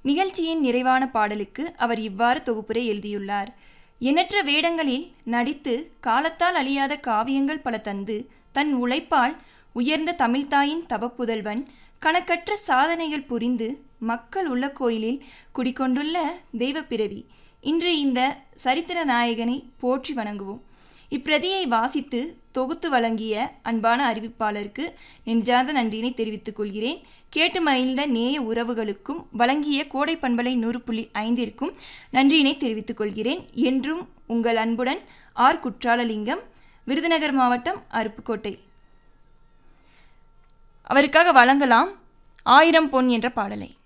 நிகழ்ச்சியின் நிறைவான பாடலுக்கு அவர் இவ்வாறு தொகுப்புரை எழுதியுள்ளார் எண்ணற்ற வேடங்களில் நடித்து காலத்தால் அழியாத காவியங்கள் பல தந்து தன் உழைப்பால் உயர்ந்த தமிழ்த்தாயின் தவப்புதல்வன் கணக்கற்ற சாதனைகள் புரிந்து மக்கள் உள்ள கோயிலில் குடிக்கொண்டுள்ள தெய்வப்பிறவி இன்று இந்த சரித்திர நாயகனை போற்றி வணங்குவோம் இப்பிரதியை வாசித்து தொகுத்து வழங்கிய அன்பான அறிவிப்பாளருக்கு நெஞ்சார்ந்த நன்றியினை தெரிவித்துக் கொள்கிறேன் கேட்டு மகிழ்ந்த நேய உறவுகளுக்கும் வழங்கிய கோடை பண்பலை நூறு புள்ளி ஐந்திற்கும் நன்றியினை தெரிவித்துக் கொள்கிறேன் என்றும் உங்கள் அன்புடன் ஆர் குற்றாலலிங்கம் விருதுநகர் மாவட்டம் அருப்புக்கோட்டை அவருக்காக வழங்கலாம் ஆயிரம் பொன் என்ற பாடலை